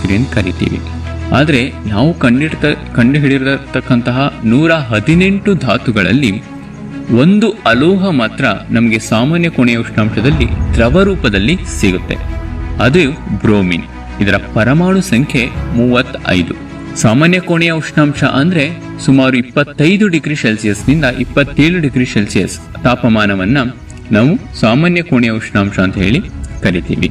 atmosphere ಅಂತ ಕರಿತೀವಿ ಆದರೆ ನಾವು ಕಂಡಿಡ್ತ ಕಂಡುಹಿಡಿದಿರತಕ್ಕಂತಹ ನೂರ ಹದಿನೆಂಟು ಧಾತುಗಳಲ್ಲಿ ಒಂದು ಅಲೋಹ ಮಾತ್ರ ನಮಗೆ ಸಾಮಾನ್ಯ ಕೋಣೆಯ ಉಷ್ಣಾಂಶದಲ್ಲಿ ದ್ರವ ರೂಪದಲ್ಲಿ ಸಿಗುತ್ತೆ ಅದು ಬ್ರೋಮಿನ್ ಇದರ ಪರಮಾಣು ಸಂಖ್ಯೆ ಮೂವತ್ತೈದು ಸಾಮಾನ್ಯ ಕೋಣೆಯ ಉಷ್ಣಾಂಶ ಅಂದ್ರೆ ಸುಮಾರು ಇಪ್ಪತ್ತೈದು ಡಿಗ್ರಿ ಸೆಲ್ಸಿಯಸ್ನಿಂದ ಇಪ್ಪತ್ತೇಳು ಡಿಗ್ರಿ ಸೆಲ್ಸಿಯಸ್ ತಾಪಮಾನವನ್ನ ನಾವು ಸಾಮಾನ್ಯ ಕೋಣೆಯ ಉಷ್ಣಾಂಶ ಅಂತ ಹೇಳಿ ಕರಿತೀವಿ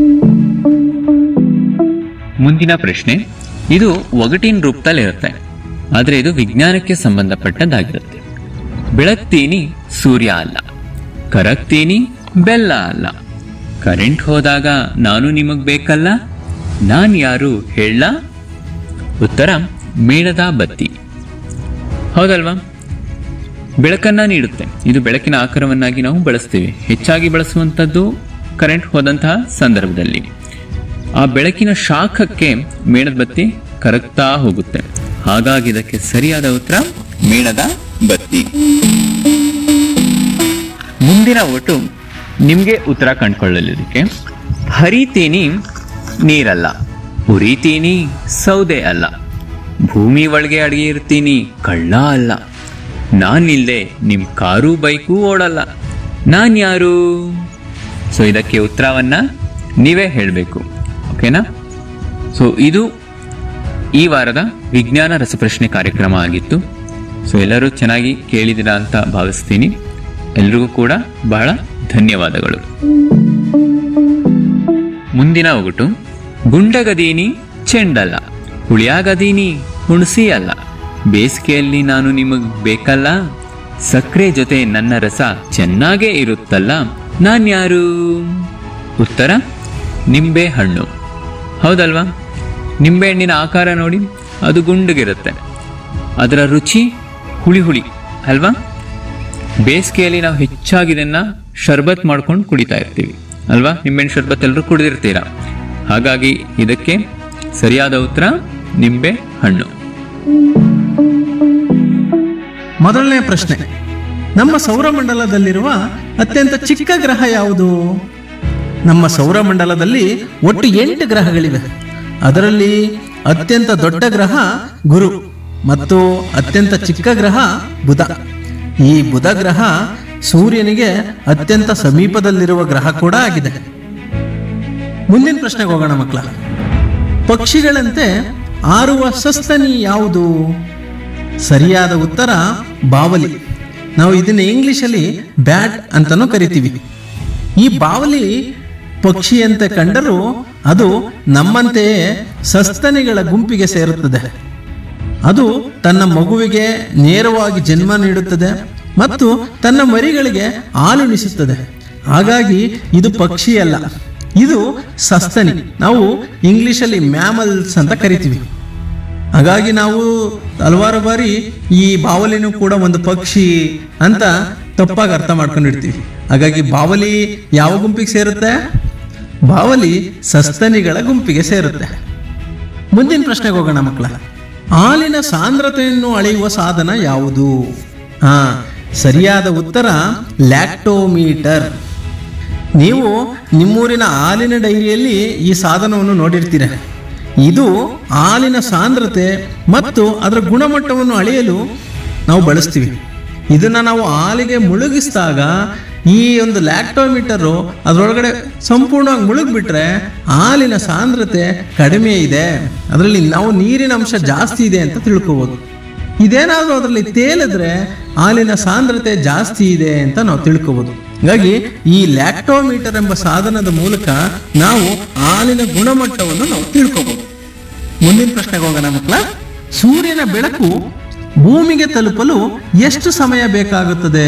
ಮುಂದಿನ ಪ್ರಶ್ನೆ ಇದು ಒಗಟಿನ ರೂಪದಲ್ಲಿರುತ್ತೆ ಆದರೆ ಇದು ವಿಜ್ಞಾನಕ್ಕೆ ಸಂಬಂಧಪಟ್ಟದ್ದಾಗಿರುತ್ತೆ ಬೆಳಗ್ತೀನಿ ಸೂರ್ಯ ಅಲ್ಲ ಕರಗ್ತೀನಿ ಬೆಲ್ಲ ಅಲ್ಲ ಕರೆಂಟ್ ಹೋದಾಗ ನಾನು ನಿಮಗ್ ಬೇಕಲ್ಲ ನಾನ್ ಯಾರು ಹೇಳ ಉತ್ತರ ಮೇಣದ ಬತ್ತಿ ಹೌದಲ್ವಾ ಬೆಳಕನ್ನ ನೀಡುತ್ತೆ ಇದು ಬೆಳಕಿನ ಆಕಾರವನ್ನಾಗಿ ನಾವು ಬಳಸ್ತೀವಿ ಹೆಚ್ಚಾಗಿ ಬಳಸುವಂಥದ್ದು ಕರೆಂಟ್ ಹೋದಂತಹ ಸಂದರ್ಭದಲ್ಲಿ ಆ ಬೆಳಕಿನ ಶಾಖಕ್ಕೆ ಮೇಣದ ಬತ್ತಿ ಕರಗ್ತಾ ಹೋಗುತ್ತೆ ಹಾಗಾಗಿ ಇದಕ್ಕೆ ಸರಿಯಾದ ಉತ್ತರ ಮೇಣದ ಬತ್ತಿ ಮುಂದಿನ ಒಟ್ಟು ನಿಮಗೆ ಉತ್ತರ ಕಂಡುಕೊಳ್ಳಲಿದಕ್ಕೆ ಹರಿತೀನಿ ನೀರಲ್ಲ ಉರಿತೀನಿ ಸೌದೆ ಅಲ್ಲ ಭೂಮಿ ಒಳಗೆ ಅಡಿಗೆ ಇರ್ತೀನಿ ಕಳ್ಳ ಅಲ್ಲ ನಾನಿಲ್ಲದೆ ನಿಮ್ ಕಾರು ಬೈಕು ಓಡಲ್ಲ ನಾನ್ ಯಾರು ಸೊ ಇದಕ್ಕೆ ಉತ್ತರವನ್ನ ನೀವೇ ಹೇಳಬೇಕು ಓಕೆನಾ ಸೊ ಇದು ಈ ವಾರದ ವಿಜ್ಞಾನ ರಸಪ್ರಶ್ನೆ ಕಾರ್ಯಕ್ರಮ ಆಗಿತ್ತು ಸೊ ಎಲ್ಲರೂ ಚೆನ್ನಾಗಿ ಕೇಳಿದಿರಾ ಅಂತ ಭಾವಿಸ್ತೀನಿ ಎಲ್ರಿಗೂ ಕೂಡ ಬಹಳ ಧನ್ಯವಾದಗಳು ಮುಂದಿನ ಒಗಟು ಗುಂಡಗದೀನಿ ಚೆಂಡಲ್ಲ ಹುಳಿಯಾಗದೀನಿ ಹುಣಸಿ ಅಲ್ಲ ಬೇಸಿಗೆಯಲ್ಲಿ ನಾನು ನಿಮಗ್ ಬೇಕಲ್ಲ ಸಕ್ಕರೆ ಜೊತೆ ನನ್ನ ರಸ ಚೆನ್ನಾಗೇ ಇರುತ್ತಲ್ಲ ನಾನ್ ಯಾರು ಉತ್ತರ ನಿಂಬೆ ಹಣ್ಣು ಹೌದಲ್ವಾ ನಿಂಬೆ ಹಣ್ಣಿನ ಆಕಾರ ನೋಡಿ ಅದು ಗುಂಡಗಿರುತ್ತೆ ಅದರ ರುಚಿ ಹುಳಿ ಹುಳಿ ಅಲ್ವಾ ಬೇಸಿಗೆಯಲ್ಲಿ ನಾವು ಹೆಚ್ಚಾಗಿ ಇದನ್ನ ಶರ್ಬತ್ ಮಾಡ್ಕೊಂಡು ಕುಡಿತಾ ಇರ್ತೀವಿ ಅಲ್ವಾ ನಿಂಬೆಹಣ್ಣು ಶರ್ಬತ್ ಎಲ್ಲರೂ ಕುಡಿದಿರ್ತೀರಾ ಹಾಗಾಗಿ ಇದಕ್ಕೆ ಸರಿಯಾದ ಉತ್ತರ ನಿಂಬೆ ಹಣ್ಣು ಮೊದಲನೇ ಪ್ರಶ್ನೆ ನಮ್ಮ ಸೌರಮಂಡಲದಲ್ಲಿರುವ ಅತ್ಯಂತ ಚಿಕ್ಕ ಗ್ರಹ ಯಾವುದು ನಮ್ಮ ಸೌರಮಂಡಲದಲ್ಲಿ ಒಟ್ಟು ಎಂಟು ಗ್ರಹಗಳಿವೆ ಅದರಲ್ಲಿ ಅತ್ಯಂತ ದೊಡ್ಡ ಗ್ರಹ ಗುರು ಮತ್ತು ಅತ್ಯಂತ ಚಿಕ್ಕ ಗ್ರಹ ಬುಧ ಈ ಬುಧ ಗ್ರಹ ಸೂರ್ಯನಿಗೆ ಅತ್ಯಂತ ಸಮೀಪದಲ್ಲಿರುವ ಗ್ರಹ ಕೂಡ ಆಗಿದೆ ಮುಂದಿನ ಪ್ರಶ್ನೆಗೆ ಹೋಗೋಣ ಮಕ್ಕಳ ಪಕ್ಷಿಗಳಂತೆ ಆರುವ ಸಸ್ತನಿ ಯಾವುದು ಸರಿಯಾದ ಉತ್ತರ ಬಾವಲಿ ನಾವು ಇದನ್ನ ಇಂಗ್ಲಿಷಲ್ಲಿ ಬ್ಯಾಟ್ ಅಂತಾನೂ ಕರಿತೀವಿ ಈ ಬಾವಲಿ ಪಕ್ಷಿಯಂತೆ ಕಂಡರೂ ಅದು ನಮ್ಮಂತೆಯೇ ಸಸ್ತನಿಗಳ ಗುಂಪಿಗೆ ಸೇರುತ್ತದೆ ಅದು ತನ್ನ ಮಗುವಿಗೆ ನೇರವಾಗಿ ಜನ್ಮ ನೀಡುತ್ತದೆ ಮತ್ತು ತನ್ನ ಮರಿಗಳಿಗೆ ಹಾಲುಣಿಸುತ್ತದೆ ಹಾಗಾಗಿ ಇದು ಪಕ್ಷಿಯಲ್ಲ ಇದು ಸಸ್ತನಿ ನಾವು ಇಂಗ್ಲಿಷಲ್ಲಿ ಮ್ಯಾಮಲ್ಸ್ ಅಂತ ಕರಿತೀವಿ ಹಾಗಾಗಿ ನಾವು ಹಲವಾರು ಬಾರಿ ಈ ಬಾವಲಿನೂ ಕೂಡ ಒಂದು ಪಕ್ಷಿ ಅಂತ ತಪ್ಪಾಗಿ ಅರ್ಥ ಮಾಡ್ಕೊಂಡಿರ್ತೀವಿ ಹಾಗಾಗಿ ಬಾವಲಿ ಯಾವ ಗುಂಪಿಗೆ ಸೇರುತ್ತೆ ಬಾವಲಿ ಸಸ್ತನಿಗಳ ಗುಂಪಿಗೆ ಸೇರುತ್ತೆ ಮುಂದಿನ ಪ್ರಶ್ನೆಗೆ ಹೋಗೋಣ ಮಕ್ಕಳ ಹಾಲಿನ ಸಾಂದ್ರತೆಯನ್ನು ಅಳೆಯುವ ಸಾಧನ ಯಾವುದು ಹಾ ಸರಿಯಾದ ಉತ್ತರ ಲ್ಯಾಕ್ಟೋಮೀಟರ್ ನೀವು ನಿಮ್ಮೂರಿನ ಹಾಲಿನ ಡೈರಿಯಲ್ಲಿ ಈ ಸಾಧನವನ್ನು ನೋಡಿರ್ತೀರ ಇದು ಹಾಲಿನ ಸಾಂದ್ರತೆ ಮತ್ತು ಅದರ ಗುಣಮಟ್ಟವನ್ನು ಅಳೆಯಲು ನಾವು ಬಳಸ್ತೀವಿ ಇದನ್ನ ನಾವು ಹಾಲಿಗೆ ಮುಳುಗಿಸಿದಾಗ ಈ ಒಂದು ಲ್ಯಾಕ್ಟೋಮೀಟರು ಅದರೊಳಗಡೆ ಸಂಪೂರ್ಣವಾಗಿ ಮುಳುಗ್ಬಿಟ್ರೆ ಹಾಲಿನ ಸಾಂದ್ರತೆ ಕಡಿಮೆ ಇದೆ ಅದರಲ್ಲಿ ನಾವು ನೀರಿನ ಅಂಶ ಜಾಸ್ತಿ ಇದೆ ಅಂತ ತಿಳ್ಕೋಬೋದು ಇದೇನಾದರೂ ಅದರಲ್ಲಿ ತೇಲಿದ್ರೆ ಹಾಲಿನ ಸಾಂದ್ರತೆ ಜಾಸ್ತಿ ಇದೆ ಅಂತ ನಾವು ತಿಳ್ಕೋಬಹುದು ಹಾಗಾಗಿ ಈ ಲ್ಯಾಕ್ಟೋಮೀಟರ್ ಎಂಬ ಸಾಧನದ ಮೂಲಕ ನಾವು ಹಾಲಿನ ಗುಣಮಟ್ಟವನ್ನು ನಾವು ತಿಳ್ಕೋಬಹುದು ಮುಂದಿನ ಪ್ರಶ್ನೆಗೆ ಹೋಗೋಣ ಮಕ್ಕಳ ಸೂರ್ಯನ ಬೆಳಕು ಭೂಮಿಗೆ ತಲುಪಲು ಎಷ್ಟು ಸಮಯ ಬೇಕಾಗುತ್ತದೆ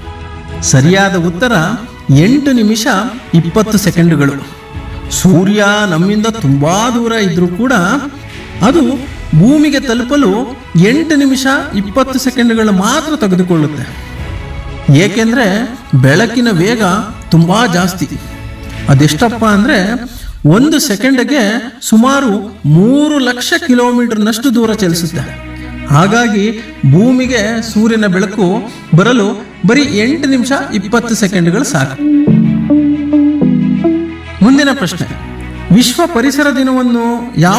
ಸರಿಯಾದ ಉತ್ತರ ಎಂಟು ನಿಮಿಷ ಇಪ್ಪತ್ತು ಸೆಕೆಂಡುಗಳು ಸೂರ್ಯ ನಮ್ಮಿಂದ ತುಂಬಾ ದೂರ ಇದ್ರೂ ಕೂಡ ಅದು ಭೂಮಿಗೆ ತಲುಪಲು ಎಂಟು ನಿಮಿಷ ಇಪ್ಪತ್ತು ಸೆಕೆಂಡುಗಳು ಮಾತ್ರ ತೆಗೆದುಕೊಳ್ಳುತ್ತೆ ಏಕೆಂದ್ರೆ ಬೆಳಕಿನ ವೇಗ ತುಂಬಾ ಜಾಸ್ತಿ ಅದೆಷ್ಟಪ್ಪ ಅಂದ್ರೆ ಒಂದು ಸೆಕೆಂಡ್ಗೆ ಸುಮಾರು ಮೂರು ಲಕ್ಷ ಕಿಲೋಮೀಟರ್ನಷ್ಟು ದೂರ ಚಲಿಸುತ್ತೆ ಹಾಗಾಗಿ ಭೂಮಿಗೆ ಸೂರ್ಯನ ಬೆಳಕು ಬರಲು ಬರೀ ಎಂಟು ನಿಮಿಷ ಇಪ್ಪತ್ತು ಸೆಕೆಂಡ್ಗಳು ಸಾಕು ಮುಂದಿನ ಪ್ರಶ್ನೆ ವಿಶ್ವ ಪರಿಸರ ದಿನವನ್ನು ಯಾವ